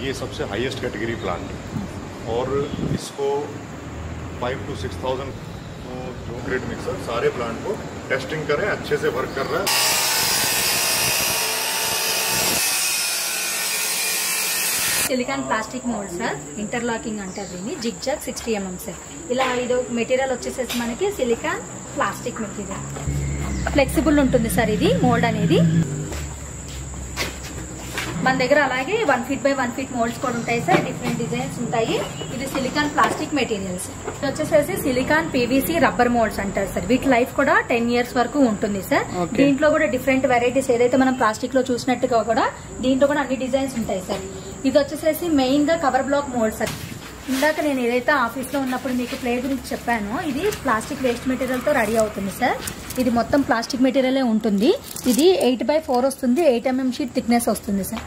ये सबसे highest category plant है और इसको फाइव टू सिक्स थाउजेंड जो ग्रेड मिक्सर सारे प्लांट को टेस्टिंग करें अच्छे से वर्क कर रहा है silicon plastic mould sir interlocking అంటారు దీన్ని zig zag sixty MM sir ఇలా ఇది మెటీరియల్ వచ్చేసేసి మనకి సిలికాన్ ప్లాస్టిక్ మెటీరియల్ ఫ్లెక్సిబుల్ ఉంటుంది సార్ ఇది మోల్డ్ అనేది మన దగ్గర అలాగే one feet by one feet moulds కూడా ఉంటాయి సార్ డిఫరెంట్ డిజైన్స్ ఉంటాయి ఇది సిలికాన్ ప్లాస్టిక్ మెటీరియల్స్ ఇది వచ్చేసేసి సిలికాన్ పీవీసీ రబ్బర్ మోల్డ్స్ అంటారు సార్ వీటి లైఫ్ కూడా టెన్ ఇయర్స్ వరకు ఉంటుంది సార్ Okay. దీంట్లో కూడా డిఫరెంట్ వెరైటీస్ ఏదైతే మనం ప్లాస్టిక్ లో చూసినట్టుగా కూడా దీంట్లో కూడా అన్ని డిజైన్స్ ఉంటాయి సార్ ఇది వచ్చేసేసి మెయిన్ గా కవర్ బ్లాక్ మోల్డ్ సార్ ఇందాక నేను ఏదైతే ఆఫీస్ లో ఉన్నప్పుడు మీకు ప్లే గురించి చెప్పానో ఇది ప్లాస్టిక్ వేస్ట్ మెటీరియల్ తో రెడీ అవుతుంది సార్ ఇది మొత్తం ప్లాస్టిక్ మెటీరియలే ఉంటుంది ఇది ఎయిట్ బై ఫోర్ వస్తుంది ఎయిట్ ఎంఎం షీట్ థిక్నెస్ వస్తుంది సార్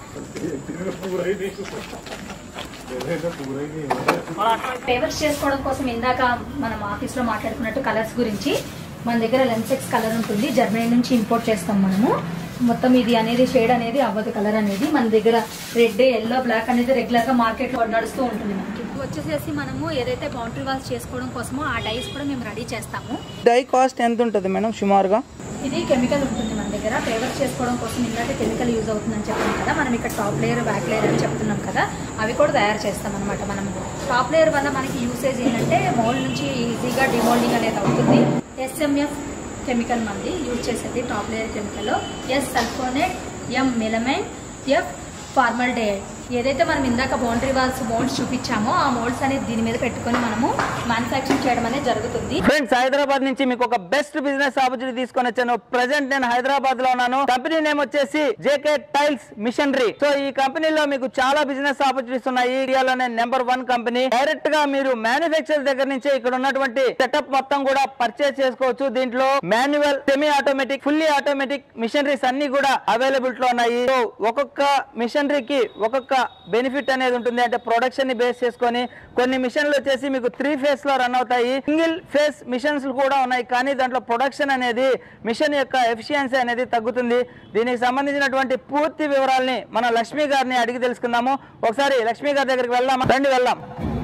ఫేవర్స్ చేసుకోవడం కోసం ఇందాక మనం ఆఫీస్ లో మాట్లాడుకున్నట్టు కలర్స్ గురించి మన దగ్గర లెన్సెక్స్ కలర్ ఉంటుంది జర్మనీ నుంచి ఇంపోర్ట్ చేస్తాం మనము మొత్తం ఇది అనేది షేడ్ అనేది అవ్వదు కలర్ అనేది మన దగ్గర రెడ్ ఎల్లో బ్లాక్ అనేది రెగ్యులర్ గా మార్కెట్ లో నడుస్తూ ఉంటుంది మనకి ఇప్పుడు వచ్చేసేసి మనము ఏదైతే బౌండరీ వాల్స్ చేసుకోవడం కోసమో ఆ డైస్ కూడా మేము రెడీ చేస్తాము డై కాస్ట్ ఎంత ఉంటుంది మేడం సుమారుగా ఇది కెమికల్ ఉంటుంది మన దగ్గర ఫేవర్స్ చేసుకోవడం కోసం ఇందాక కెమికల్ యూజ్ అవుతుందని చెప్పాం కదా మనం ఇక్కడ టాప్ లేయర్ బ్యాక్ లేయర్ అని చెప్తున్నాం కదా అవి కూడా తయారు చేస్తాం అనమాట మనం టాప్ లేయర్ వల్ల మనకి యూసేజ్ ఏంటంటే మోల్డ్ నుంచి ఈజీగా డిమోల్డింగ్ అనేది అవుతుంది ఎస్ఎంఎఫ్ కెమికల్ మంది యూజ్ చేసేది top layer chemical S sulphonate M melamine F formaldehyde ఏదైతే మనం ఇందాక బౌండరీ వాల్స్ మోల్డ్స్ చూపించామో ఆ మోల్డ్స్ అనేది దీని మీద పెట్టుకొని మనము మ్యానుఫ్యాక్చరింగ్ చేయడం అనేది జరుగుతుంది ఫ్రెండ్స్ హైదరాబాద్ నుంచి మీకు ఒక బెస్ట్ బిజినెస్ ఆపర్చునిటీ తీసుకొని వచ్చాను ప్రెసెంట్ నేను హైదరాబాద్ లో ఉన్నాను కంపెనీ నేమ్ వచ్చేసి జేకే టైల్స్ మిషనరీ సో ఈ కంపెనీలో మీకు చాలా బిజినెస్ ఆపర్చునిటీస్ ఉన్నాయి ఈ ఏరియాలోనే నెంబర్ వన్ కంపెనీ డైరెక్ట్ గా మీరు మ్యానుఫ్యాక్చర్ దగ్గర నుంచి ఇక్కడ ఉన్నటువంటి సెటప్ మొత్తం కూడా పర్చేస్ చేసుకోవచ్చు దీంట్లో manual semi automatic fully automatic machineries అన్ని కూడా అవైలబిలిటీ లో ఉన్నాయి సో ఒక్కొక్క మిషనరీకి ఒక్కొక్క బెనిఫిట్ అనేది ఉంటుంది అంటే ప్రొడక్షన్ ని బేస్ చేసుకొని కొన్ని మిషన్లు వచ్చేసి మీకు త్రీ ఫేస్ లో రన్ అవుతాయి సింగిల్ ఫేస్ మిషన్స్ కూడా ఉన్నాయి కానీ దాంట్లో ప్రొడక్షన్ అనేది మిషన్ యొక్క ఎఫిషియన్సీ అనేది తగ్గుతుంది దీనికి సంబంధించినటువంటి పూర్తి వివరాల్ని మన లక్ష్మి గారిని అడిగి తెలుసుకుందాము ఒకసారి లక్ష్మి గారి దగ్గరికి వెళ్దాం రండి వెళ్దాం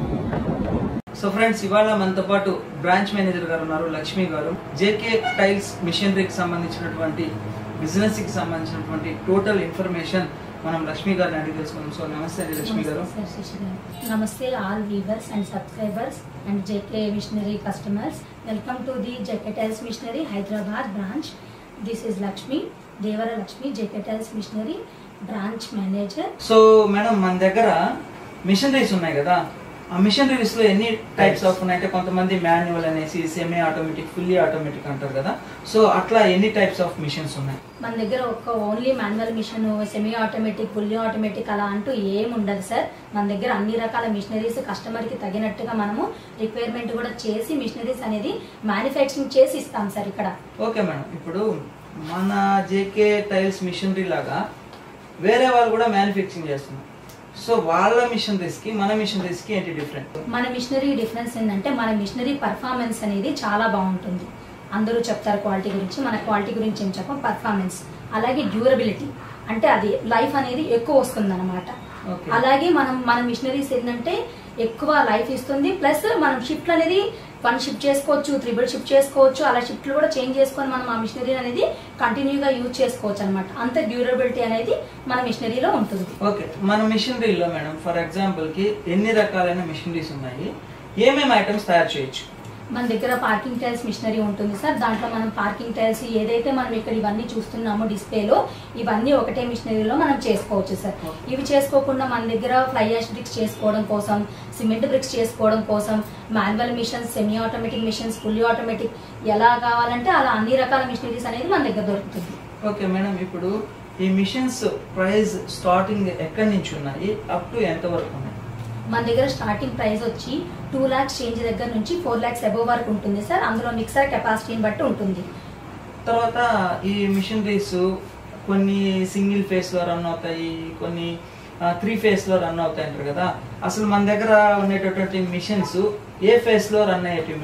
సో ఫ్రెండ్స్ ఇవాళ మనతో పాటు బ్రాంచ్ మేనేజర్ గారు ఉన్నారు లక్ష్మి గారు జేకే టైల్స్ మిషనరీకి సంబంధించినటువంటి బిజినెస్ కి సంబంధించినటువంటి టోటల్ ఇన్ఫర్మేషన్ మనం లక్ష్మి గారిని అడిగి తెలుసుకుందాం సో నమస్తే అండి లక్ష్మి గారు నమస్తే, sir, Shashi garu. Namaste all viewers and subscribers and JK Machinery customers welcome to the JK Tiles Machinery Hyderabad branch this is Lakshmi Devara Lakshmi JK Tiles Machinery branch manager so madam మన దగ్గర మిషనరీస్ ఉన్నాయి కదా ఆ మిషనరీస్ లో ఎన్ని టైప్స్ ఆఫ్ ఉన్నాయి అంటే కొంతమంది మాన్యువల్ అనేసి సెమీ ఆటోమేటిక్ ఫుల్లీ ఆటోమేటిక్ అంటారు కదా సో అట్లా ఎన్ని టైప్స్ ఆఫ్ మిషన్స్ ఉన్నాయి మన దగ్గర ఒక only manual machine semi automatic fully automatic అలా అంటూ ఏం ఉండదు సార్ మన దగ్గర అన్ని రకాల మిషనరీస్ కస్టమర్ కి తగినట్టుగా మనము రిక్వైర్మెంట్ కూడా చేసి మిషనరీస్ అనేది మ్యానుఫ్యాక్చరింగ్ చేసి ఇస్తాం సార్ ఇక్కడ ఓకే మేడం ఇప్పుడు మన జేకే టైల్స్ మిషనరీ లాగా వేరే వాళ్ళు కూడా మ్యానుఫ్యాక్చరింగ్ చేస్తున్నారు సో వాళ్ళ మిషనరీస్ కి మన మిషనరీస్ కి ఏంటి డిఫరెంట్ మన మిషనరీ డిఫరెన్స్ ఏంటంటే మన మిషనరీ పర్ఫార్మెన్స్ అనేది చాలా బాగుంటుంది అందరూ చెప్తారు క్వాలిటీ గురించి మన క్వాలిటీ గురించి ఏం చెప్పం పర్ఫార్మెన్స్ అలాగే డ్యూరబిలిటీ అంటే అది లైఫ్ అనేది ఎక్కువ వస్తుంది అనమాట Okay. అలాగే మనం మన మిషనరీస్ ఏంటంటే ఎక్కువ లైఫ్ ఇస్తుంది ప్లస్ మనం షిఫ్ట్ అనేది వన్ షిఫ్ట్ చేసుకోవచ్చు త్రిబుల్ షిఫ్ట్ చేసుకోవచ్చు అలా షిఫ్ట్లు కూడా చేంజ్ చేసుకొని మనం ఆ మిషనరీ అనేది కంటిన్యూగా యూజ్ చేసుకోవచ్చు అనమాట అంత డ్యూరబిలిటీ అనేది మన మిషనరీలో ఉంటుంది ఓకే మన మిషనరీలో మేడం ఫర్ ఎగ్జాంపుల్ కి ఎన్ని రకాలైన మిషనరీస్ ఉన్నాయి ఏమేమి ఐటమ్స్ తయారు చేయొచ్చు మన దగ్గర పార్కింగ్ టైల్స్ మిషనరీ ఉంటుంది సార్ దాంట్లో మనం పార్కింగ్ టైల్స్ ఏదైతే మనం ఇక్కడ ఇవన్నీ చూస్తున్నామో డిస్ప్లేలో ఇవన్నీ ఒకటే మిషనరీలో మనం చేసుకోవచ్చు సార్ ఇవి చేసుకోకుండా మన దగ్గర ఫ్లై యాష్ బ్రిక్స్ చేసుకోవడం కోసం సిమెంట్ బ్రిక్స్ చేసుకోవడం కోసం manual machines semi automatic machines fully automatic ఎలా కావాలంటే అలా అన్ని రకాల మిషనరీస్ అనేది మన దగ్గర దొరుకుతుంది ఓకే మేడం ఇప్పుడు ఈ మిషన్స్ ప్రైస్ స్టార్టింగ్ ఎక్కడి నుంచి ఉన్నాయి అప్ టు ఎంత వరకు ఉన్నాయి మన దగ్గర స్టార్టింగ్ ప్రైస్ వచ్చి టూ ల్యాక్స్ చేంజ్ దగ్గర నుంచి ఫోర్ ల్యాక్స్ అబోవ్ వరకు ఉంటుంది సార్ అందులో మిక్సర్ కెపాసిటీని బట్టి ఉంటుంది తర్వాత ఈ మిషనరీస్ కొన్ని సింగిల్ ఫేస్ లో రన్ అవుతాయి కొన్ని త్రీ ఫేస్ లో రన్ అవుతాయి అంటారు కదా అసలు మన దగ్గర ఉండేటటువంటి మిషన్స్ ఏ ఫేస్ లో రన్ అయ్యేటివి మేడం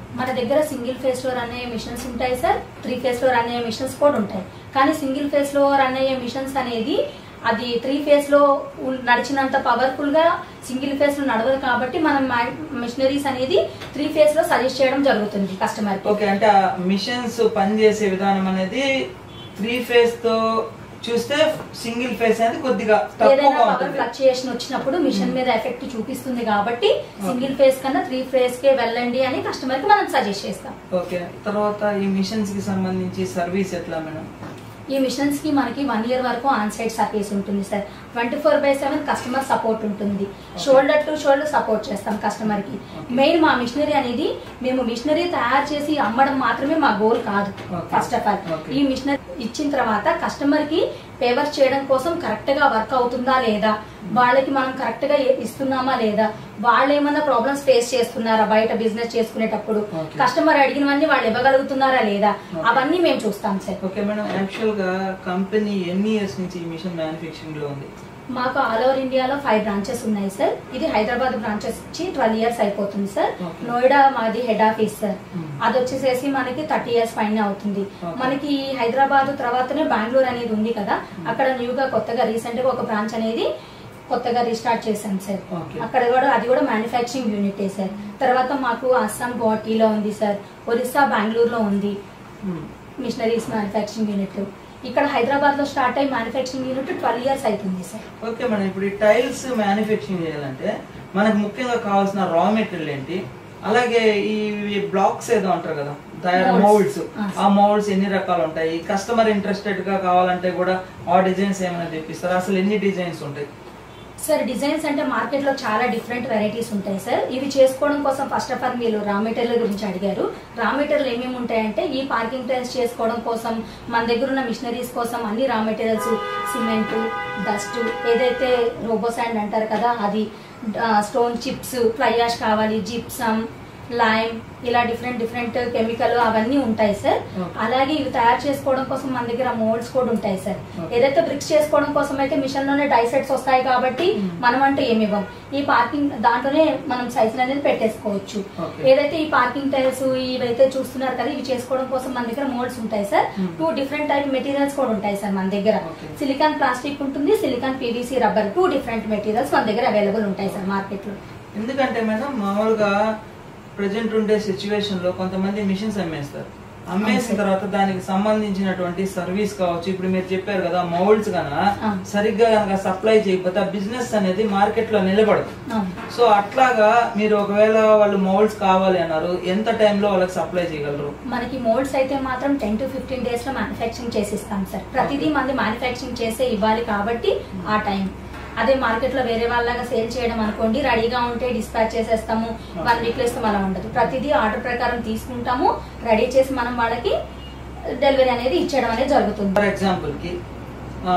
మన దగ్గర సింగిల్ ఫేస్ లో రన్ అయ్యే మిషన్స్ ఉంటాయి సార్ త్రీ ఫేస్ లో రన్ అయ్యే మిషన్స్ కూడా ఉంటాయి కానీ సింగిల్ ఫేస్ లో రన్ అయ్యే మిషన్స్ అనేది అది త్రీ ఫేస్ లో ఉన్- నడిచినంత పవర్ఫుల్ గా సింగిల్ ఫేస్ లో నడవదు కాబట్టి మనం మిషనరీస్ అనేది త్రీ ఫేస్ లో సజెస్ట్ చేయడం జరుగుతుంది కస్టమర్ కి ఓకే అంటే ఆ మిషన్స్ పనిచేసే విధానం అనేది త్రీ ఫేస్ తో చూస్తే సింగిల్ ఫేస్ అనేది కొద్దిగా ఏదైనా తక్కువగా పవర్ ఉంటుంది ఫ్లక్చుయేషన్ వచ్చినప్పుడు మిషన్ మీద ఎఫెక్ట్ చూపిస్తుంది కాబట్టి సింగిల్ ఫేస్ కన్నా త్రీ ఫేస్ కే వెళ్ళండి అని కస్టమర్ కి మనం సజెస్ట్ చేస్తాం ఓకే తర్వాత ఈ మిషన్స్ కి సంబంధించి సర్వీస్ ఎట్లా మేడం ఈ మిషన్స్ కి మనకి వన్ ఇయర్ వరకు ఆన్ సైడ్ సర్వీస్ ఉంటుంది sir twenty four by seven customer support ఉంటుంది షోల్డర్ టు షోల్డర్ సపోర్ట్ చేస్తాం కస్టమర్ కి Okay. మెయిన్ మా మిషనరీ అనేది మేము మిషనరీ తయారు చేసి అమ్మడం మాత్రమే మా గోల్ కాదు Okay. First of all Okay. ఈ మిషనరీ ఇచ్చిన తర్వాత కస్టమర్ కి పేవర్స్ చేయడం కోసం కరెక్ట్ గా వర్క్ అవుతుందా లేదా వాళ్ళకి మనం కరెక్ట్ గా ఏ- ఇస్తున్నామా లేదా వాళ్ళు ఏమన్నా ప్రాబ్లమ్స్ ఫేస్ చేస్తున్నారా బయట బిజినెస్ చేసుకునేటప్పుడు Okay. కస్టమర్ అడిగినవన్నీ వాళ్ళు ఇవ్వగలుగుతున్నారా లేదా Okay. అవన్నీ మేము చూస్తాం సార్ ఓకే మేడం యాక్చువల్ గా కంపెనీ ఎన్ని ఇయర్స్ నుంచి ఈ మిషన్ మ్యానుఫ్యాక్చరింగ్ లో ఉంది మాకు ఆల్ ఓవర్ ఇండియాలో ఫైవ్ బ్రాంచెస్ ఉన్నాయి సార్ ఇది హైదరాబాద్ బ్రాంచెస్ వచ్చి ట్వెల్వ్ ఇయర్స్ అయిపోతుంది సార్ Okay. నోయిడా మాది హెడ్ ఆఫీస్ సార్ Hmm. అది వచ్చేసేసి మనకి థర్టీ ఇయర్స్ పైన అవుతుంది Okay. మనకి హైదరాబాద్ తర్వాతనే బెంగళూరు అనేది ఉంది కదా అక్కడ న్యూగా కొత్తగా రీసెంట్ గా ఒక బ్రాంచ్ అనేది కొత్తగా రీస్టార్ట్ చేశాం సార్ Okay. అక్కడ కూడా అది కూడా మ్యానుఫ్యాక్చరింగ్ యూనిటే సార్ తర్వాత మాకు అస్సాం గువాహటీలో ఉంది సార్ ఒరిస్సా బెంగళూరులో ఉంది Hmm. మిషనరీస్ మ్యానుఫ్యాక్చరింగ్ యూనిట్ ఇక్కడ హైదరాబాద్ లో స్టార్ట్ అయ్యి మ్యానుఫ్యాక్చరింగ్ యూనిట్ ట్వెల్వ్ ఇయర్స్ అవుతుంది సార్ ఓకే మేడం ఇప్పుడు ఈ టైల్స్ మ్యానుఫ్యాక్చరింగ్ చేయాలంటే మనకు ముఖ్యంగా కావాల్సిన రా మెటీరియల్ ఏంటి అలాగే ఈ బ్లాక్స్ ఏదో అంటారు కదా తయారు Molds. Moulds Ah. ఆ మౌల్డ్స్ ఎన్ని రకాలు ఉంటాయి కస్టమర్ ఇంట్రెస్టెడ్ గా కావాలంటే కూడా ఆ డిజైన్స్ ఏమైనా తెప్పిస్తారు అసలు ఎన్ని డిజైన్స్ ఉంటాయి సార్ డిజైన్స్ అంటే మార్కెట్ లో చాలా డిఫరెంట్ వెరైటీస్ ఉంటాయి సార్ ఇవి చేసుకోవడం కోసం ఫస్ట్ ఆఫ్ ఆల్ మీరు రా మెటీరియల్ గురించి అడిగారు రా మెటీరియల్ ఏమేమి ఉంటాయంటే ఈ పార్కింగ్ టైల్స్ చేసుకోవడం కోసం మన దగ్గర ఉన్న మిషనరీస్ కోసం అన్ని రా మెటీరియల్స్ సిమెంట్ డస్ట్ ఏదైతే రోబో శాండ్ అంటారు కదా అది స్టోన్ చిప్స్ ఫ్లై యాష్ కావాలి జిప్సమ్ లైమ్ ఇలా డిఫరెంట్ డిఫరెంట్ కెమికల్ అవన్నీ ఉంటాయి సార్ Okay. అలాగే ఇవి తయారు చేసుకోవడం కోసం మన దగ్గర మోల్డ్స్ కూడా ఉంటాయి సార్ Okay. ఏదైతే బ్రిక్స్ చేసుకోవడం కోసం అయితే మిషన్ లోనే డైసెట్స్ వస్తాయి కాబట్టి Hmm. మనం అంటే ఏమి ఇవ్వం ఈ పార్కింగ్ దాంట్లోనే మనం సైజులు అనేది పెట్టేసుకోవచ్చు Okay. ఏదైతే ఈ పార్కింగ్ టైల్స్ ఇవైతే చూస్తున్నారు కదా ఇవి చేసుకోవడం కోసం మన దగ్గర మోల్డ్స్ ఉంటాయి sir Hmm. Two different type materials కూడా ఉంటాయి సార్ మన దగ్గర Okay. సిలికాన్ ప్లాస్టిక్ ఉంటుంది silicone PVC rubber two different materials మన దగ్గర అవైలబుల్ ఉంటాయి సార్ మార్కెట్ లో ఎందుకంటే మేడం మామూలుగా ప్రజెంట్ ఉండే సిచ్యువేషన్ లో కొంతమంది మిషన్స్ అమ్మేస్తారు అమ్మేసిన అవును. తర్వాత దానికి సంబంధించినటువంటి సర్వీస్ కావచ్చు ఇప్పుడు మీరు చెప్పారు కదా మౌల్డ్స్ గన అవును. సరిగ్గా కనుక సప్లై చేయకపోతే ఆ బిజినెస్ అనేది మార్కెట్ లో నిలబడదు అవును. సో అట్లాగా మీరు ఒకవేళ వాళ్ళు మౌల్డ్స్ కావాలి అన్నారు ఎంత టైంలో వాళ్ళకి సప్లై చేయగలరు మనకి మోల్డ్స్ అయితే మాత్రం టెన్ టు ఫిఫ్టీన్ డేస్ లో మ్యానుఫ్యాక్చరింగ్ చేసిస్తాం సార్ ప్రతిదీ మంది మ్యానుఫ్యాక్చరింగ్ చేసే ఇవ్వాలి కాబట్టి ఆ టైం అదే మార్కెట్ లో వేరే వాళ్ళగా సేల్ చేయడం అనుకోండి రెడీగా ఉంటే డిస్పాచ్ చేసేస్తాము వన్ వీక్ లో ఇస్తాం అలా ఉండదు ప్రతిదీ ఆర్డర్ ప్రకారం తీసుకుంటాము రెడీ చేసి మనం వాళ్ళకి డెలివరీ అనేది ఇచ్చేయడం అనేది జరుగుతుంది ఫర్ ఎగ్జాంపుల్ కి ఆ,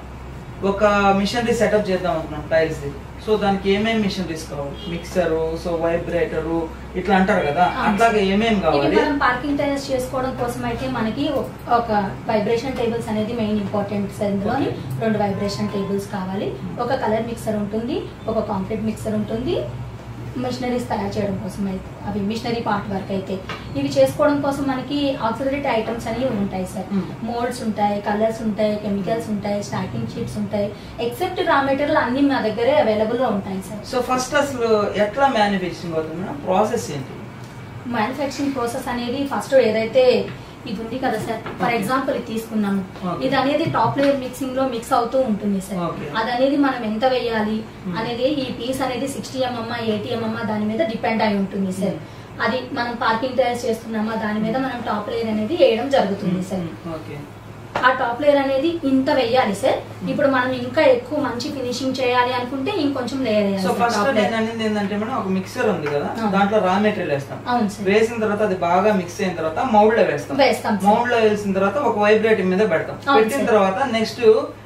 ఒక మిషనరీ సెటప్ చేద్దాం అనుకున్నాం టైల్స్ ది సో దానికి ఏమేమి మిషనరీస్ కావాలి మిక్సరు సో వైబ్రేటరు ఇట్లా అంటారు కదా అవును. అట్లాగే ఏమేమి ఇవి కావాలి మనం పార్కింగ్ టైల్స్ చేసుకోవడం కోసం అయితే మనకి ఒక- ఒక వైబ్రేషన్ టేబుల్స్ అనేది మెయిన్ ఇంపార్టెంట్ సార్ ఇందులోని Okay. రెండు వైబ్రేషన్ టేబుల్స్ కావాలి ఒక కలర్ మిక్సర్ ఉంటుంది ఒక కాంక్రీట్ మిక్సర్ ఉంటుంది మిషనరీస్ తయారు చేయడం కోసం అయితే అవి మిషనరీ పార్ట్ వర్క్ అయితే ఇవి చేసుకోవడం కోసం మనకి ఆక్సిడరీ ఐటమ్స్ అనేవి ఉంటాయి సార్ Hmm. మోల్డ్స్ ఉంటాయి కలర్స్ ఉంటాయి కెమికల్స్ ఉంటాయి స్టాకింగ్ షీట్స్ ఉంటాయి ఎక్సెప్ట్ రా మెటీరియల్ అన్ని మా దగ్గరే అవైలబుల్ గా ఉంటాయి సార్ సో ఫస్ట్ అసలు ఎట్లా మ్యానుఫ్యాక్చరింగ్ అవుతుంది మేడం ప్రాసెస్ ఏంటి మ్యానుఫ్యాక్చరింగ్ ప్రాసెస్ అనేది ఫస్ట్ ఏదైతే ఇది ఉంది కదా సార్ ఫర్ Okay. ఎగ్జాంపుల్ ఇది తీసుకున్నాము Okay. ఇది అనేది టాప్ లేయర్ మిక్సింగ్ లో మిక్స్ అవుతూ ఉంటుంది సార్ Okay. అది అనేది మనం ఎంత వేయాలి Hmm. అనేది ఈ పీస్ అనేది సిక్స్టీ ఎంఎం ఎయిటీ ఎంఎం దాని మీద డిపెండ్ అయి ఉంటుంది సార్ అది మనం పార్కింగ్ టైర్స్ చేస్తున్నామా దాని మీద మనం టాప్ లేయర్ అనేది వేయడం జరుగుతుంది సార్ ఓకే ఆ టాప్ లేయర్ అనేది ఇంత వేయాలి సార్ ఇప్పుడు మనం ఇంకా ఎక్కువ మంచి ఫినిషింగ్ చేయాలి అనుకుంటే ఇంకొంచెం లేయర్ సో వేయాలి ఫస్ట్ టాప్ నేను లేయర్ అనేది ఏంటంటే మేడం ఒక మిక్సర్ ఉంది కదా అవును. దాంట్లో రా మెటీరియల్ వేస్తాం అవును సార్ వేసిన తర్వాత అది బాగా మిక్స్ అయిన తర్వాత మౌల్డ్ లో వేస్తాం వేస్తాం సార్. మౌల్డ్ లో వేసిన తర్వాత ఒక వైబ్రేటింగ్ మీద పెడతాం అవును పెట్టిన సార్. తర్వాత నెక్స్ట్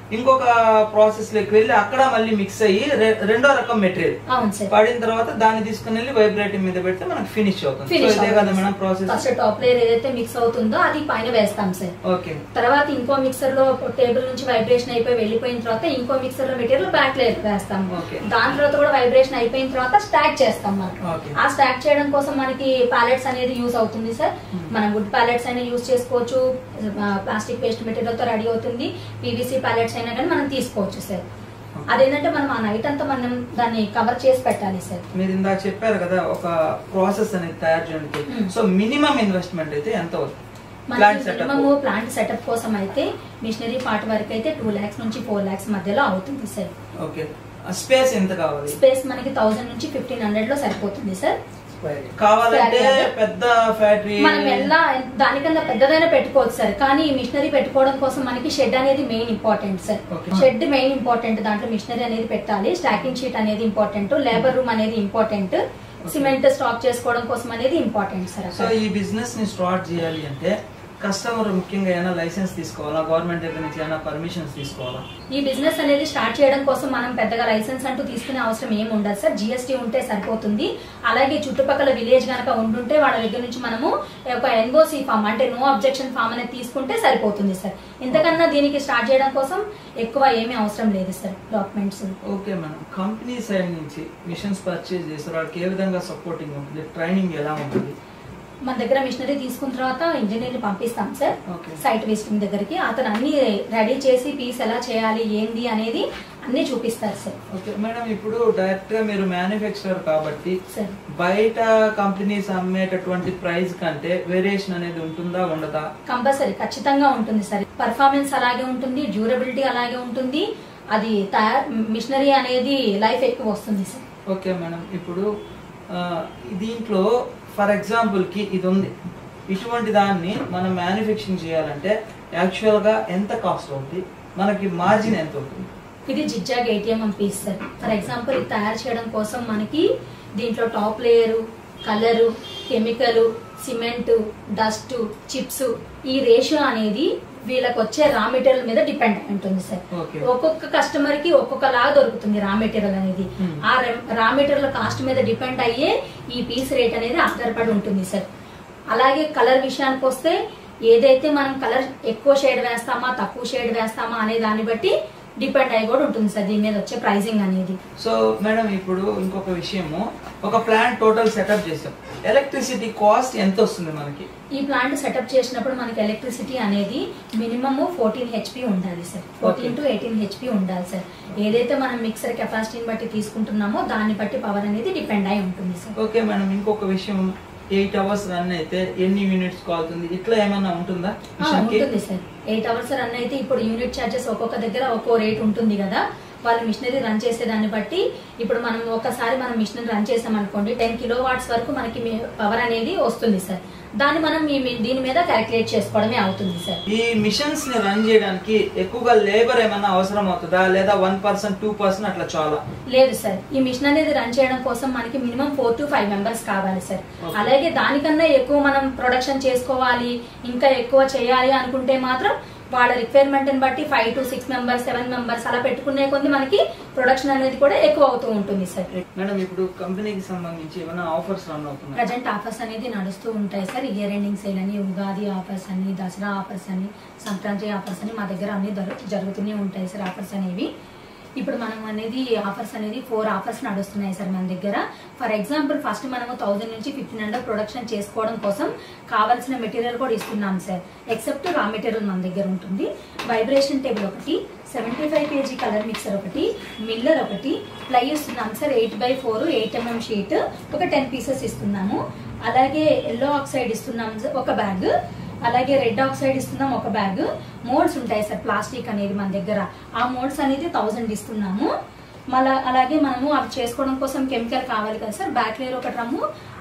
ఇంకొక ప్రాసెస్ లోకి వెళ్ళి అక్కడ మళ్ళీ మిక్స్ అయ్యి రె- రెండో రకం మెటీరియల్ అవును సార్ పడిన తర్వాత దాన్ని తీసుకుని వెళ్ళి వైబ్రేటింగ్ మీద పెడితే మనకి ఫినిష్ అవుతుంది సో ఇదే కదా madam process first top layer ఏదైతే మిక్స్ అవుతుందో అది పైన వేస్తాం సార్ ఓకే తర్వాత ఇంకో మిక్సర్ లో టేబుల్ నుంచి వైబ్రేషన్ అయిపోయి వెళ్ళిపోయిన తర్వాత ఇంకో మిక్సర్ లో మెటీరియల్ బ్యాక్ లేయర్ వేస్తాం Okay. దాని తర్వాత కూడా వైబ్రేషన్ అయిపోయిన తర్వాత స్టాక్ చేస్తాం మనం Okay. ఆ స్టాక్ చేయడం కోసం మనకి ప్యాలెట్స్ అనేది యూజ్ అవుతుంది సార్ మనం వుడ్ ప్యాలెట్స్ అయినా యూజ్ చేసుకోవచ్చు ప్లాస్టిక్ పేస్ట్ మెటీరియల్ తో రెడీ అవుతుంది పీవీసీ ప్యాలెట్స్ అయినా కానీ మనం తీసుకోవచ్చు సార్ అదేంటంటే మనం ఆ నైట్ అంతా మనం దాన్ని కవర్ చేసి పెట్టాలి సార్ మీరు ఇందాక చెప్పారు కదా ఒక ప్రాసెస్ అనేది తయారు చేయడానికి Hmm. సో మినిమం ఇన్వెస్ట్మెంట్ అయితే ఎంత అవుతుంది ప్లాంట్ మనకి సెటప్ మినిమమ్ ప్లాంట్ సెటప్ కోసం అయితే మిషనరీ పార్ట్ వరకు అయితే టూ లాక్స్ నుంచి ఫోర్ లాక్స్ మధ్యలో అవుతుంది సార్ ఓకే స్పేస్ ఎంత కావాలి స్పేస్ మనకి థౌసండ్ నుంచి ఫిఫ్టీన్ హండ్రెడ్ లో సరిపోతుంది సార్ కావాలంటే Factory. పెద్ద ఫ్యాక్టరీ మనం ఎలా దానికన్నా పెద్దదైనా పెట్టుకోవచ్చు సార్ కానీ ఈ మిషనరీ పెట్టుకోవడం కోసం మనకి షెడ్ అనేది main important sir Okay. Shed main important దాంట్లో మిషనరీ అనేది పెట్టాలి స్టాకింగ్ షీట్ అనేది ఇంపార్టెంట్ లేబర్ రూమ్ అనేది ఇంపార్టెంట్ సిమెంట్ స్టాక్ చేసుకోవడం కోసం అనేది ఇంపార్టెంట్ సార్ సో ఈ బిజినెస్ ని స్టార్ట్ చేయాలి అంటే కస్టమర్ ముఖ్యంగా ఏమైనా లైసెన్స్ తీసుకోవాలా గవర్నమెంట్ దగ్గర నుంచి ఏమైనా పర్మిషన్స్ తీసుకోవాలా ఈ బిజినెస్ అనేది స్టార్ట్ చేయడం కోసం మనం పెద్దగా లైసెన్స్ అంటూ తీసుకునే అవసరం ఏమి ఉండదు సార్ జిఎస్టీ ఉంటే సరిపోతుంది అలాగే చుట్టుపక్కల విలేజ్ కనుక ఉండుంటే వాళ్ళ దగ్గర నుంచి మనము ఒక ఎన్ఓసి ఫామ్ అంటే నో అబ్జెక్షన్ ఫామ్ అనేది తీసుకుంటే సరిపోతుంది సార్ ఇంతకన్నా దీనికి స్టార్ట్ చేయడం కోసం ఎక్కువ ఏమీ అవసరం లేదు sir documents okay madam company side నుంచి మిషన్స్ పర్చేజ్ చేస్తారు వాళ్ళకి ఏ విధంగా సపోర్టింగ్ ఉంటుంది ట్రైనింగ్ ఎలా ఉంటుంది మన దగ్గర మిషనరీ తీసుకున్న తర్వాత ఇంజనీర్ని పంపిస్తాం సార్ Okay. సైట్ విజిటింగ్ దగ్గరికి అతను అన్ని రెడీ చేసి పీస్ ఎలా చేయాలి ఏంది అనేది అన్ని చూపిస్తారు సార్ ఓకే మేడం ఇప్పుడు డైరెక్ట్ గా మీరు మ్యానుఫ్యాక్చరర్ కాబట్టి సార్ బయట కంపెనీస్ అమ్మేటటువంటి ప్రైస్ కంటే వేరియేషన్ అనేది ఉంటుందా ఉండదా కంపల్సరీ ఖచ్చితంగా ఉంటుంది సార్ పర్ఫార్మెన్స్ అలాగే ఉంటుంది డ్యూరబిలిటీ అలాగే ఉంటుంది అది తయారు మిషనరీ అనేది లైఫ్ ఎక్కువ వస్తుంది సార్ ఓకే మేడం ఇప్పుడు ఆ, దీంట్లో ఫర్ ఎగ్జాంపుల్ కి ఇది ఉంది ఇటువంటి దాన్ని మనం మ్యానుఫ్యాక్చరింగ్ చేయాలంటే యాక్చువల్ గా ఎంత కాస్ట్ అవుతుంది మనకి మార్జిన్ ఎంత అవుతుంది ఇది zigzag ATM piece sir for example ఇది తయారు చేయడం కోసం మనకి దీంట్లో top layer colour chemical cement dust chips ఈ రేషియో అనేది వీళ్ళకి వచ్చే రా మెటీరియల్ మీద డిపెండ్ అయి ఉంటుంది సార్ Okay. ఒక్కొక్క కస్టమర్ కి ఒక్కొక్కలాగా దొరుకుతుంది రా మెటీరియల్ అనేది Hmm. ఆ రా మెటీరియల్ కాస్ట్ మీద డిపెండ్ అయ్యే ఈ పీస్ రేట్ అనేది ఆధారపడి ఉంటుంది సార్ అలాగే కలర్ విషయానికి వస్తే ఏదైతే మనం కలర్ ఎక్కువ షేడ్ వేస్తామా తక్కువ షేడ్ వేస్తామా అనే దాన్ని బట్టి డిపెండ్ అయ్యి కూడా ఉంటుంది సార్ దీని మీద వచ్చే ప్రైసింగ్ అనేది సో మేడం ఇప్పుడు ఇంకొక విషయము ఒక ప్లాన్ టోటల్ సెటప్ చేసాం ఎలక్ట్రిసిటీ కాస్ట్ ఎంత వస్తుంది మనకి ఈ ప్లాంట్ సెటప్ చేసినప్పుడు మనకి ఎలక్ట్రిసిటీ అనేది మినిమమ్ ఫోర్టీన్ హెచ్పి ఉండాలి sir fourteen to eighteen HP ఉండాలి సార్ ఏదైతే మనం మిక్సర్ కెపాసిటీని బట్టి తీసుకుంటున్నామో దాన్ని బట్టి పవర్ అనేది డిపెండ్ అయి ఉంటుంది సార్ ఓకే మేడం ఇంకొక విషయం ఎయిట్ అవర్స్ రన్ అయితే ఎన్ని యూనిట్స్ కాలుతుంది ఇట్లా ఏమన్నా ఉంటుందా ఆ, మిషన్ కి? ఉంటుంది సార్ ఎయిట్ అవర్స్ రన్ అయితే ఇప్పుడు యూనిట్ ఛార్జెస్ ఒక్కొక్క దగ్గర ఒక్కో రేట్ ఉంటుంది కదా వాళ్ళు మిషనరీ రన్ చేసే దాన్ని బట్టి ఇప్పుడు మనం ఒకసారి మనం మిషనరీ రన్ చేసాం అనుకోండి టెన్ కిలో వాట్స్ వరకు మనకి పవర్ అనేది వస్తుంది సార్ దాన్ని మనం ఈ మీ- దీని మీద క్యాలిక్యులేట్ చేసుకోవడమే అవుతుంది సార్ ఈ మిషన్స్ ని రన్ చేయడానికి ఎక్కువగా లేబర్ ఏమన్నా అవసరం అవుతుందా లేదా వన్ పర్సెంట్ టూ పర్సెంట్ అట్లా చాలా లేదు సార్ ఈ మిషన్ అనేది రన్ చేయడం కోసం మనకి minimum four to five members కావాలి సార్ Okay. అలాగే దానికన్నా ఎక్కువ మనం ప్రొడక్షన్ చేసుకోవాలి ఇంకా ఎక్కువ చేయాలి అనుకుంటే మాత్రం వాళ్ళ రిక్వైర్మెంట్ ని బట్టి five to six members seven members అలా పెట్టుకునే కొద్ది మనకి ప్రొడక్షన్ అనేది కూడా ఎక్కువ అవుతూ ఉంటుంది సార్ మేడం ఇప్పుడు కంపెనీకి సంబంధించి ఏమైనా ఆఫర్స్ రన్ అవుతున్నాయి ప్రజెంట్ ఆఫర్స్ అనేది నడుస్తూ ఉంటాయి సార్ ఇయర్ ఎండింగ్ సేల్ అని ఉగాది ఆఫర్స్ అని దసరా ఆఫర్స్ అని సంక్రాంతి ఆఫర్స్ అని మా దగ్గర అన్ని దొరు- జరుగుతూనే ఉంటాయి సార్ ఆఫర్స్ అనేవి ఇప్పుడు మనం అనేది ఆఫర్స్ అనేది ఫోర్ ఆఫర్స్ నడుస్తున్నాయి సార్ మన దగ్గర ఫర్ ఎగ్జాంపుల్ ఫస్ట్ మనము థౌజండ్ నుంచి ఫిఫ్టీన్ హండ్రెడ్ ప్రొడక్షన్ చేసుకోవడం కోసం కావాల్సిన మెటీరియల్ కూడా ఇస్తున్నాం సార్ ఎక్సెప్ట్ రా మెటీరియల్ మన దగ్గర ఉంటుంది వైబ్రేషన్ టేబుల్ ఒకటి seventy five KG colour mixer ఒకటి మిల్లర్ ఒకటి ప్లై ఇస్తున్నాం sir eight by four eight MM sheet ఒక టెన్ పీసెస్ ఇస్తున్నాము అలాగే ఎల్లో ఆక్సైడ్ ఇస్తున్నాం సార్ ఒక బ్యాగ్ అలాగే రెడ్ ఆక్సైడ్ ఇస్తున్నాం ఒక బ్యాగ్ మోల్డ్స్ ఉంటాయి సార్ ప్లాస్టిక్ అనేది మన దగ్గర ఆ మోల్డ్స్ అనేది థౌజండ్ ఇస్తున్నాము మళ్ళా అలాగే మనము అవి చేసుకోవడం కోసం కెమికల్ కావాలి కదా సార్ బ్యాక్ లేయర్ ఒక డ్రమ్ము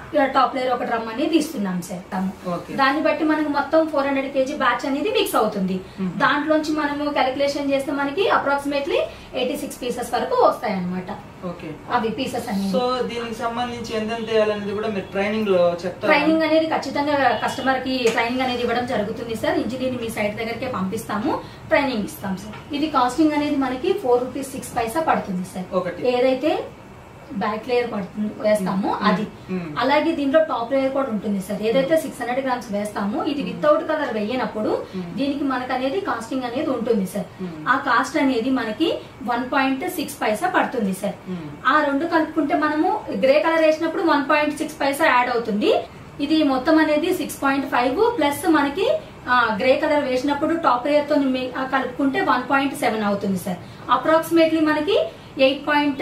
టాప్ లేయర్ ఒక డ్రమ్ అనేది ఇస్తున్నాం సార్ తాము. Okay. దాన్ని బట్టి మనకు మొత్తం ఫోర్ హండ్రెడ్ కేజీ బ్యాచ్ అనేది మిక్స్ అవుతుంది దాంట్లోంచి మనము క్యాలిక్యులేషన్ చేస్తే మనకి అప్రాక్సిమేట్లీ ఎయిటీ సిక్స్ పీసెస్ వరకు వస్తాయి అనమాట ఓకే అవి పీసెస్ అనేవి సో దీనికి సంబంధించి ఎంతెంత వేయాలనేది కూడా మీరు ట్రైనింగ్ లో చెప్తారా ట్రైనింగ్ అనేది ఖచ్చితంగా కస్టమర్ కి ట్రైనింగ్ అనేది ఇవ్వడం జరుగుతుంది సార్ ఇంజనీర్ మీ సైట్ దగ్గరికి పంపిస్తాము ట్రైనింగ్ ఇస్తాం సార్ ఇది కాస్టింగ్ అనేది మనకి ఫోర్ రూపీస్ సిక్స్ పైసా పడుతుంది సార్ ఒకటి. ఏదైతే బ్యాక్ లేయర్ పడుతుంది వేస్తామో అది మ్మ్. అలాగే దీంట్లో టాప్ లేయర్ కూడా ఉంటుంది సార్ ఏదైతే సిక్స్ హండ్రెడ్ గ్రామ్స్ వేస్తామో ఇది వితౌట్ కలర్ వేయనప్పుడు దీనికి మనకు అనేది కాస్టింగ్ అనేది ఉంటుంది సార్ ఆ కాస్ట్ అనేది మనకి వన్ పాయింట్ సిక్స్ పైసా పడుతుంది సార్ మ్మ్. ఆ రెండు కలుపుకుంటే మనము గ్రే కలర్ వేసినప్పుడు one point six paisa add అవుతుంది ఇది మొత్తం అనేది సిక్స్ పాయింట్ ఫైవ్ ప్లస్ మనకి గ్రే కలర్ వేసినప్పుడు టాప్ లేయర్ తో మి- ఆ కలుపుకుంటే వన్ పాయింట్ సెవెన్ అవుతుంది సార్ అప్రాక్సిమేట్లీ మనకి eight point